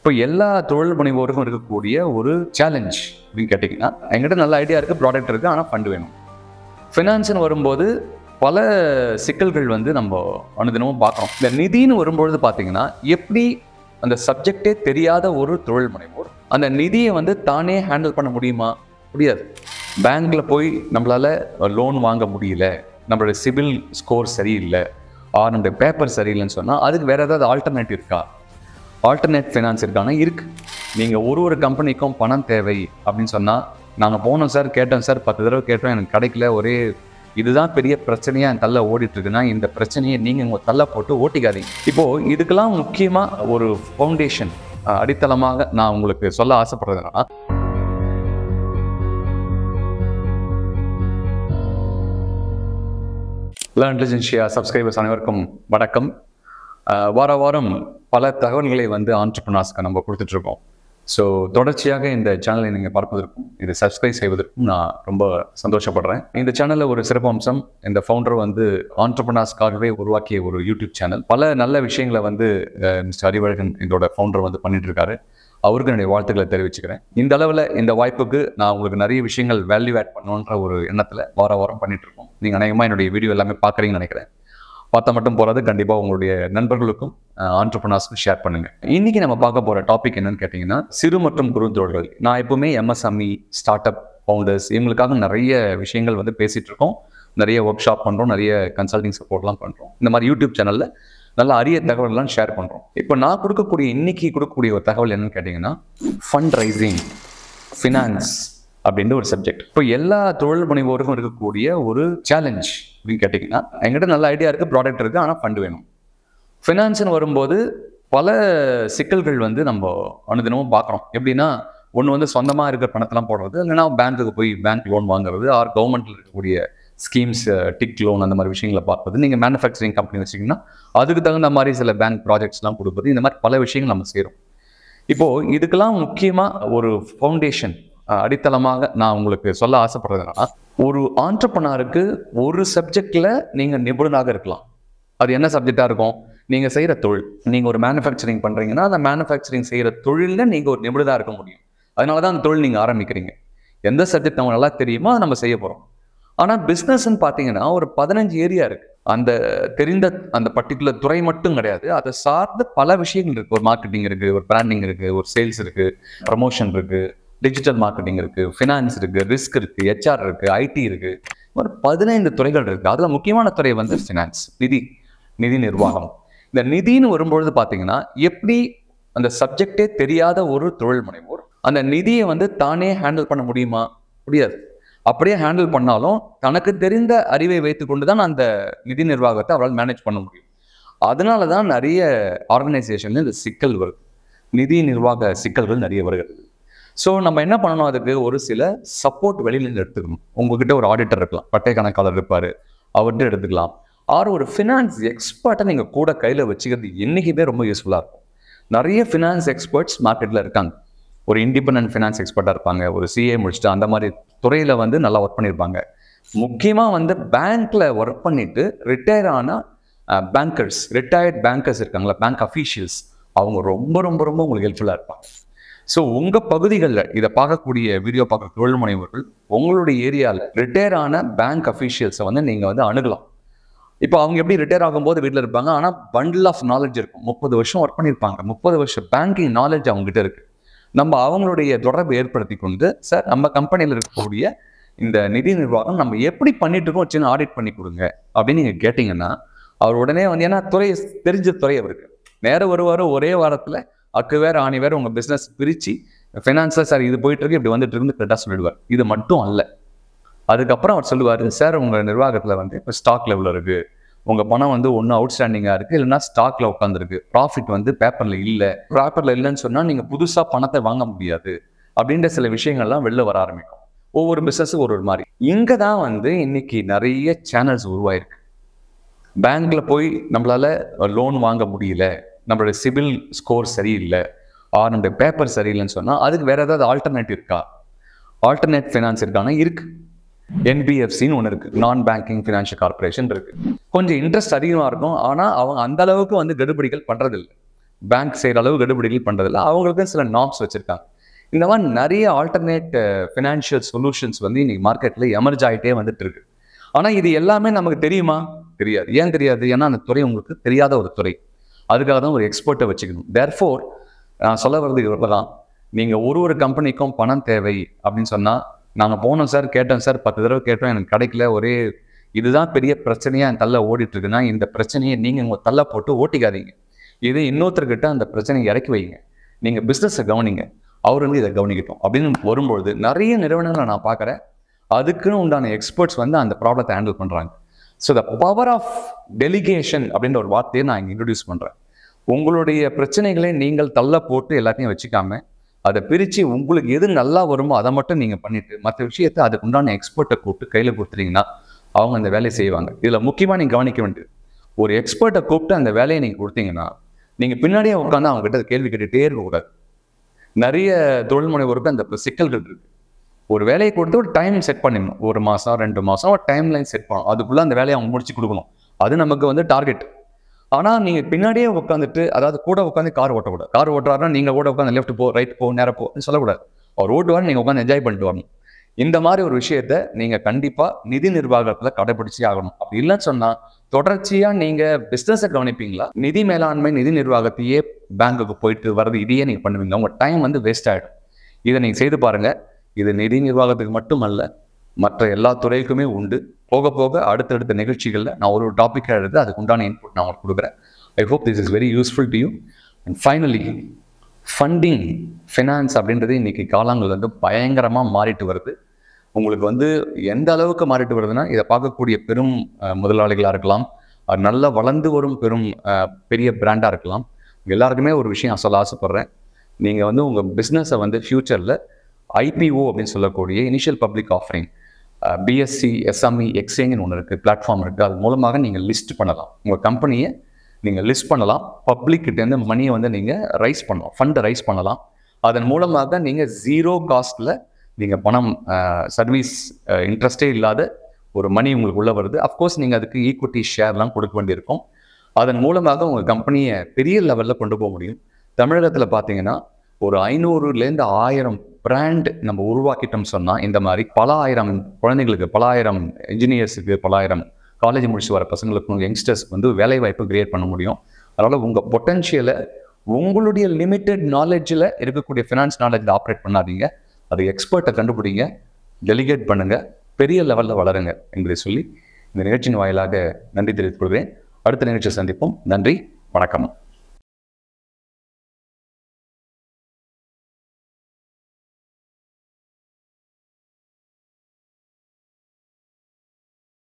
இப்போ எல்லா தொழில் முனைவோருக்கும் இருக்கக்கூடிய ஒரு சேலஞ்ச் அப்படின்னு கேட்டிங்கன்னா என்கிட்ட நல்ல ஐடியா இருக்குது ப்ராடக்ட் இருக்குது ஆனால் ஃபண்ட் வேணும் ஃபினான்ஸ்னு வரும்போது பல சிக்கல்கள் வந்து நம்ம அனுதினமும் பார்க்குறோம் இந்த நிதின்னு வரும்பொழுது பார்த்தீங்கன்னா எப்படி அந்த சப்ஜெக்டே தெரியாத ஒரு தொழில் முனைவோர் அந்த நிதியை வந்து தானே ஹேண்டில் பண்ண முடியுமா முடியாது பேங்க்ல போய் நம்மளால லோன் வாங்க முடியல நம்மளோட சிபில் ஸ்கோர் சரியில்லை ஆர் நம்மளுடைய பேப்பர் சரியில்லைன்னு சொன்னால் அதுக்கு வேற ஏதாவது ஆல்டர்னேட்டிவ் இருக்கா ஆல்டர்னேட் ஃபைனான்ஸ் இருக்கானா இருக்கு நீங்கள் ஒரு ஒரு கம்பெனிக்கும் பணம் தேவை அப்படின்னு சொன்னால் நாங்கள் போனோம் சார் கேட்டோம் சார் பத்து தடவை கேட்டோம் எனக்கு கிடைக்கல ஒரே இதுதான் பெரிய பிரச்சனையாக என் தள்ள ஓடிட்டு இருக்குன்னா இந்த பிரச்சனையை நீங்கள் உங்கள் தள்ள போட்டு ஓட்டிக்காதீங்க இப்போது இதுக்கெல்லாம் முக்கியமாக ஒரு ஃபவுண்டேஷன் அடித்தளமாக நான் உங்களுக்கு சொல்ல ஆசைப்படுறதுனா லேர்ன் இன்டெலிஜென்ஷியா சப்ஸ்கிரைபர்ஸ் அனைவருக்கும் வணக்கம் அஹ் வார வாரம் பல தகவல்களை வந்து ஆண்டர்பனாஸ்க்கு நம்ம கொடுத்துட்ருக்கோம் ஸோ தொடர்ச்சியாக இந்த சேனலை நீங்கள் பார்ப்பதற்கும் இது சப்ஸ்கிரைப் செய்வதற்கும் நான் ரொம்ப சந்தோஷப்படுறேன் இந்த சேனலில் ஒரு சிறப்பு அம்சம் இந்த ஃபவுண்டர் வந்து ஆண்டர்பனாஸ்க்காகவே உருவாக்கிய ஒரு யூடியூப் சேனல் பல நல்ல விஷயங்களை வந்து அஹ், மிஸ்டர் அறிவழகன் இதோட ஃபவுண்டர் வந்து பண்ணிட்டு இருக்காரு அவருக்கு என்னுடைய வாழ்த்துக்களை தெரிவிச்சுக்கிறேன் இந்த அளவில் இந்த வாய்ப்புக்கு நான் உங்களுக்கு நிறைய விஷயங்கள் வேல்யூ ஆட் பண்ணணுன்ற ஒரு எண்ணத்தில் வார வாரம் பண்ணிட்டு இருக்கோம் நீங்கள் அநேகமாக என்னுடைய வீடியோ எல்லாமே பார்க்குறீங்கன்னு நினைக்கிறேன் பார்த்தா மட்டும் போகிறது கண்டிப்பாக உங்களுடைய நண்பர்களுக்கும் ஆண்டர்பனாஸ்க்கும் ஷேர் பண்ணுங்க இன்னைக்கு நம்ம பார்க்க போகிற டாபிக் என்னன்னு கேட்டிங்கன்னா சிறு மற்றும் குறுந்தொழில்கள் நான் எப்பவுமே எம்எஸ்எம்இ ஸ்டார்ட் அப் ஃபவுண்டர்ஸ் இவங்களுக்காக நிறைய விஷயங்கள் வந்து பேசிட்டு இருக்கோம் நிறைய ஒர்க் ஷாப் பண்ணுறோம் நிறைய கன்சல்டிங் சப்போர்ட்லாம் பண்ணுறோம் இந்த மாதிரி யூடியூப் சேனலில் நல்ல அரிய தகவல்லாம் ஷேர் பண்ணுறோம் இப்போ நான் கொடுக்கக்கூடிய இன்னைக்கு கொடுக்கக்கூடிய ஒரு தகவல் என்னன்னு கேட்டிங்கன்னா ஃபண்ட் ரைசிங் ஃபினான்ஸ் அப்படின்ற ஒரு சப்ஜெக்ட் இப்போ எல்லா தொழில் முனைவோருக்கும் இருக்கக்கூடிய ஒரு சேலஞ்ச் அப்படின்னு கேட்டிங்கன்னா என்கிட்ட நல்ல ஐடியா இருக்குது ப்ராடக்ட் இருக்குது ஆனால் ஃபண்ட் வேணும் ஃபினான்ஸ்னு வரும்போது பல சிக்கல்கள் வந்து நம்ம அனுதினமும் பார்க்குறோம் எப்படின்னா ஒன்று வந்து சொந்தமாக இருக்கிற பணத்தெல்லாம் போடுறது இல்லைன்னா பேங்க்குக்கு போய் பேங்க் லோன் வாங்குறது ஆர் கவர்மெண்ட்டில் இருக்கக்கூடிய ஸ்கீம்ஸ் டிக் லோன் அந்த மாதிரி விஷயங்களை பார்ப்பது நீங்கள் மேனுஃபேக்சரிங் கம்பெனி வச்சிங்கன்னா அதுக்கு தகுந்த மாதிரி சில பேங்க் ப்ராஜெக்ட்ஸ்லாம் கொடுப்பது இந்த மாதிரி பல விஷயங்கள் நம்ம செய்கிறோம் இப்போது இதுக்கெல்லாம் முக்கியமாக ஒரு ஃபவுண்டேஷன் அடித்தளமாக நான் உங்களுக்கு சொல்ல ஆசைப்படுறதுனா ஒரு ஆண்டர்பனாருக்கு ஒரு சப்ஜெக்டில் நீங்கள் நிபுணராக இருக்கலாம் அது என்ன சப்ஜெக்டாக இருக்கும் நீங்கள் செய்கிற தொழில் நீங்கள் ஒரு மேனுஃபேக்சரிங் பண்ணுறீங்கன்னா அந்த மேனுஃபேக்சரிங் செய்கிற தொழிலில் நீங்கள் ஒரு நிபுணராக இருக்க முடியும் அதனால தான் அந்த தொழில் நீங்கள் ஆரம்பிக்கிறீங்க எந்த சப்ஜெக்ட் நம்ம நல்லா தெரியுமோ அதை நம்ம செய்ய போகிறோம் ஆனால் பிஸ்னஸ்ன்னு பார்த்தீங்கன்னா ஒரு பதினஞ்சு ஏரியா இருக்கு அந்த தெரிந்த அந்த பர்டிகுலர் துறை மட்டும் கிடையாது அதை சார்ந்த பல விஷயங்கள் இருக்கு ஒரு மார்க்கெட்டிங் இருக்கு ஒரு பிராண்டிங் இருக்கு ஒரு சேல்ஸ் இருக்கு ப்ரமோஷன் இருக்கு டிஜிட்டல் மார்க்கெட்டிங் இருக்கு ஃபினான்ஸ் இருக்கு ரிஸ்க் இருக்கு ஹெச்ஆர் இருக்கு ஐடி இருக்கு ஒரு பதினைந்து துறைகள் இருக்கு அதுல முக்கியமான துறை வந்து ஃபினான்ஸ் நிதி நிதி நிர்வாகம் இந்த நிதின்னு வரும்பொழுது பார்த்தீங்கன்னா எப்படி அந்த சப்ஜெக்டே தெரியாத ஒரு தொழில் முனைவோர் அந்த நிதியை வந்து தானே ஹேண்டில் பண்ண முடியுமா முடியாது அப்படியே ஹேண்டில் பண்ணாலும் தனக்கு தெரிந்த அறிவை வைத்துக்கொண்டு தான் அந்த நிதி நிர்வாகத்தை அவரால் மேனேஜ் பண்ண முடியும் அதனால தான் நிறைய ஆர்கனைசேஷன்ல இந்த சிக்கல் வருது நிதி நிர்வாக சிக்கல்கள் நிறைய வருகிறது ஸோ நம்ம என்ன பண்ணணும் அதுக்கு ஒரு சில சப்போர்ட் வெளியிலேருந்து எடுத்துக்கணும் உங்ககிட்ட ஒரு ஆடிட்டர் இருக்கலாம் பட்டை கணக்காளர் இருப்பார் அவர்கிட்ட எடுத்துக்கலாம் ஆர் ஒரு ஃபினான்ஸ் எக்ஸ்பர்ட்டை நீங்கள் கூட கையில் வச்சுக்கிறது என்றைக்குமே ரொம்ப யூஸ்ஃபுல்லாக இருக்கும் நிறைய ஃபினான்ஸ் எக்ஸ்பர்ட்ஸ் மார்க்கெட்டில் இருக்காங்க ஒரு இண்டிபெண்டன்ட் ஃபினான்ஸ் எக்ஸ்பர்ட்டாக இருப்பாங்க ஒரு சிஏ முடிச்சுட்டு அந்த மாதிரி துறையில் வந்து நல்லா ஒர்க் பண்ணியிருப்பாங்க முக்கியமாக வந்து பேங்க்கில் ஒர்க் பண்ணிட்டு ரிட்டையர் ஆன பேங்கர்ஸ் ரிட்டையர்ட் பேங்கர்ஸ் இருக்காங்களா பேங்க் அஃபீஷியல்ஸ் அவங்க ரொம்ப ரொம்ப ரொம்ப உங்களுக்கு ஹெல்ப்ஃபுல்லாக இருப்பாங்க ஸோ உங்கள் பகுதிகளில் இதை பார்க்கக்கூடிய வீடியோ பார்க்குற தொழில் முனைவர்கள் உங்களுடைய ஏரியாவில் ரிட்டையர் ஆன பேங்க் அஃபீஷியல்ஸை வந்து நீங்கள் வந்து அணுகலாம் இப்போ அவங்க எப்படி ரிட்டையர் ஆகும்போது வீட்டில் இருப்பாங்க ஆனால் பண்டில் ஆஃப் நாலேஜ் இருக்கும் முப்பது வருஷம் ஒர்க் பண்ணியிருப்பாங்க முப்பது வருஷம் பேங்கிங் நாலேஜ் அவங்ககிட்ட இருக்கு நம்ம அவங்களுடைய தொடர்பு ஏற்படுத்தி கொண்டு சார் நம்ம கம்பெனியில் இருக்கக்கூடிய இந்த நிதி நிர்வாகம் நம்ம எப்படி பண்ணிட்டு இருக்கோம் சின்ன ஆடிட் பண்ணி கொடுங்க அப்படின்னு நீங்கள் கேட்டிங்கன்னா அவர் உடனே வந்து ஏன்னா துறை தெரிஞ்ச துறை அவருக்கு நேரம் வருவார் ஒரே வாரத்தில் அக்கு வேற ஆணி வேற உங்கள் பிஸ்னஸ் பிரித்து ஃபினான்ஸில் சார் இது போயிட்டு இருக்கு இப்படி வந்துட்டு இருந்து கரெக்டாக சொல்லிடுவார் இது மட்டும் அல்ல அதுக்கப்புறம் அவர் சொல்லுவார் சார் உங்கள் நிர்வாகத்தில் வந்து இப்போ ஸ்டாக் லெவலில் இருக்குது உங்கள் பணம் வந்து ஒன்று அவுட்ஸ்டாண்டிங்காக இருக்குது இல்லைன்னா ஸ்டாக்ல உட்காந்துருக்கு ப்ராஃபிட் வந்து பேப்பரில் இல்லை பேப்பரில் இல்லைன்னு சொன்னால் நீங்கள் புதுசாக பணத்தை வாங்க முடியாது அப்படின்ற சில விஷயங்கள்லாம் வெளில வர ஆரம்பிக்கும் ஒவ்வொரு பிஸ்னஸும் ஒரு ஒரு மாதிரி இங்கே தான் வந்து இன்னைக்கு நிறைய சேனல்ஸ் உருவாயிருக்கு பேங்க்ல போய் நம்மளால லோன் வாங்க முடியல நம்மளோட சிபில் ஸ்கோர் சரியில்லை ஆர் நம்மளுடைய பேப்பர் சரியில்லைன்னு சொன்னால் அதுக்கு வேற ஏதாவது ஆல்டர்னேட்டிவ் இருக்கா ஆல்டர்னேட் ஃபினான்ஸ் இருக்கானா இருக்கு என்பிஎஃப்சின்னு ஒன்று இருக்கு நான் பேங்கிங் ஃபினான்ஷியல் கார்பரேஷன் இருக்கு கொஞ்சம் இன்ட்ரெஸ்ட் அதிகமாக இருக்கும் ஆனால் அவங்க அந்த அளவுக்கு வந்து கெடுபிடிகள் பண்றதில்லை பேங்க் செய்கிற அளவு கெடுபிடிகள் பண்ணுறதில்ல அவங்களுக்கும் சில நார்ம்ஸ் வச்சுருக்காங்க இந்த மாதிரி நிறைய ஆல்டர்னேட் ஃபினான்ஷியல் சொல்யூஷன்ஸ் வந்து இன்னைக்கு மார்க்கெட்டில் எமர்ஜ் ஆகிட்டே வந்துட்டு இருக்கு ஆனால் இது எல்லாமே நமக்கு தெரியுமா தெரியாது ஏன் தெரியாது ஏன்னா அந்த துறை உங்களுக்கு தெரியாத ஒரு துறை அதுக்காக தான் ஒரு எக்ஸ்பர்ட்டை வச்சுக்கணும் தேர்ஃபோர் நான் சொல்ல வர்றது இவ்வளோதான் நீங்கள் ஒரு ஒரு கம்பெனிக்கும் பணம் தேவை அப்படின்னு சொன்னால் நாங்கள் போனோம் சார் கேட்டோம் சார் பத்து தடவை கேட்டோம் எனக்கு கிடைக்கல ஒரே இதுதான் பெரிய பிரச்சனையாக என் தள்ள ஓடிட்டு இருக்குன்னா இந்த பிரச்சனையை நீங்கள் உங்கள் தள்ள போட்டு ஓட்டிக்காதீங்க இது இன்னொருத்தர்கிட்ட அந்த பிரச்சனையை இறக்கி வைங்க நீங்கள் பிஸ்னஸை கவனிங்க அவர் வந்து இதை கவனிக்கட்டும் அப்படின்னு வரும்பொழுது நிறைய நிறுவனங்களை நான் பார்க்குறேன் அதுக்குன்னு உண்டான எக்ஸ்பர்ட்ஸ் வந்து அந்த ப்ராப்ளத்தை ஹேண்டில் பண்ணுறாங்க so the power of delegation அப்படின்ற ஒரு வார்த்தையை நான் இங்கே இன்ட்ரடியூஸ் பண்ணுறேன் உங்களுடைய பிரச்சனைகளை நீங்கள் தள்ள போட்டு எல்லாத்தையும் வச்சுக்காம அதை பிரித்து உங்களுக்கு எது நல்லா வருமோ அதை மட்டும் நீங்கள் பண்ணிட்டு மற்ற விஷயத்தை அதுக்கு உண்டான எக்ஸ்பர்ட்டை கூப்பிட்டு கையில் கொடுத்துட்டீங்கன்னா அவங்க அந்த வேலையை செய்வாங்க இதில் முக்கியமாக நீங்கள் கவனிக்க வேண்டியது ஒரு எக்ஸ்பர்ட்டை கூப்பிட்டு அந்த வேலையை நீங்கள் கொடுத்தீங்கன்னா நீங்கள் பின்னாடியே உட்காந்து அவங்க கிட்ட கேள்வி கேட்டுகிட்டே இருக்கக்கூடாது நிறைய தொழில் முனைவோருக்கு அந்த சிக்கல்கள் இருக்கு ஒரு வேலையை கொடுத்து ஒரு டைம் செட் பண்ணிடணும் ஒரு மாதம் ரெண்டு மாதம் ஒரு டைம் லைன் செட் பண்ணணும் அதுக்குள்ளே அந்த வேலையை அவங்க முடிச்சு கொடுக்கணும் அது நமக்கு வந்து டார்கெட் ஆனால் நீங்கள் பின்னாடியே உட்காந்துட்டு அதாவது கூட உட்காந்து கார் ஓட்டக்கூடாது கார் ஓட்டுறாருன்னா நீங்கள் கூட உட்காந்து லெஃப்ட் போ ரைட் போ நேரம் போ சொல்லக்கூடாது அவர் ஓட்டுவார் நீங்கள் உட்காந்து என்ஜாய் பண்ணிட்டு வரணும் இந்த மாதிரி ஒரு விஷயத்த நீங்கள் கண்டிப்பாக நிதி நிர்வாகத்தில் கடைபிடிச்சி ஆகணும் அப்படி இல்லைன்னு சொன்னால் தொடர்ச்சியாக நீங்கள் பிஸ்னஸை கவனிப்பீங்களா நிதி மேலாண்மை நிதி நிர்வாகத்தையே பேங்க்குக்கு போயிட்டு வர்றது இதையே நீங்கள் பண்ணுவீங்க உங்கள் டைம் வந்து வேஸ்ட் ஆகிடும் இதை நீங்கள் செய்து பாருங்கள் இது நிதி நிர்வாகத்துக்கு மட்டுமல்ல மற்ற எல்லா துறைக்குமே உண்டு போக போக அடுத்தடுத்த நிகழ்ச்சிகளில் நான் ஒரு டாபிக் எழுது அதுக்கு உண்டான இன்புட் நான் உங்களுக்கு கொடுக்குறேன் I hope this is very useful to you and finally funding finance அப்படின்றது இன்னைக்கு காலங்கள் வந்து பயங்கரமாக மாறிட்டு வருது உங்களுக்கு வந்து எந்த அளவுக்கு மாறிட்டு வருதுன்னா இதை பார்க்கக்கூடிய பெரும் அஹ், முதலாளிகளாக இருக்கலாம் அஹ், நல்ல வளர்ந்து வரும் பெரும் அஹ், பெரிய பிராண்டாக இருக்கலாம் எல்லாருக்குமே ஒரு விஷயம் நான் சொல்ல ஆசைப்பட்றேன் நீங்கள் வந்து உங்கள் பிஸ்னஸை வந்து ஃப்யூச்சரில் ஐபிஓ அப்படின்னு சொல்லக்கூடிய initial public offering BSE SME எக்ஸ்சேஞ்சுன்னு ஒன்று இருக்குது பிளாட்ஃபார்ம் இருக்குது அது மூலமாக நீங்கள் லிஸ்ட் பண்ணலாம் உங்கள் கம்பெனியை நீங்கள் லிஸ்ட் பண்ணலாம் பப்ளிக்கிட்டேருந்து மணியை வந்து நீங்கள் ரைஸ் பண்ணலாம் ஃபண்டை ரைஸ் பண்ணலாம் அதன் மூலமாக நீங்கள் ஜீரோ காஸ்ட்டில் நீங்கள் பணம் சர்வீஸ் இன்ட்ரெஸ்டே இல்லாத ஒரு மணி உங்களுக்கு உள்ளே வருது அஃப்கோர்ஸ் நீங்கள் அதுக்கு ஈக்விட்டி ஷேர்லாம் கொடுக்க வேண்டியிருக்கும் அதன் மூலமாக உங்கள் கம்பெனியை பெரிய லெவலில் கொண்டு போக முடியும் தமிழகத்தில் பார்த்தீங்கன்னா ஒரு ஐநூறுலேருந்து ஆயிரம் பிராண்ட் நம்ம உருவாக்கிட்டோம் சொன்னால் இந்த மாதிரி பல ஆயிரம் குழந்தைங்களுக்கு பல ஆயிரம் இன்ஜினியர்ஸுக்கு பல ஆயிரம் காலேஜ் முடிச்சு வர பசங்களுக்கும் யங்ஸ்டர்ஸ்க்கு வந்து வேலை வாய்ப்பு கிரியேட் பண்ண முடியும் அதனால் உங்கள் பொட்டன்ஷியலை உங்களுடைய லிமிட்டெட் நாலேஜில் இருக்கக்கூடிய ஃபினான்ஸ் நாலேஜில் ஆப்ரேட் பண்ணாதீங்க அது எக்ஸ்பர்ட்டை கண்டுபிடிங்க டெலிகேட் பண்ணுங்க பெரிய லெவலில் வளருங்க என்பதை சொல்லி இந்த நிகழ்ச்சியின் வாயிலாக நன்றி தெரிவித்துக் கொள்கிறேன் அடுத்த நிகழ்ச்சியை சந்திப்போம் நன்றி வணக்கம்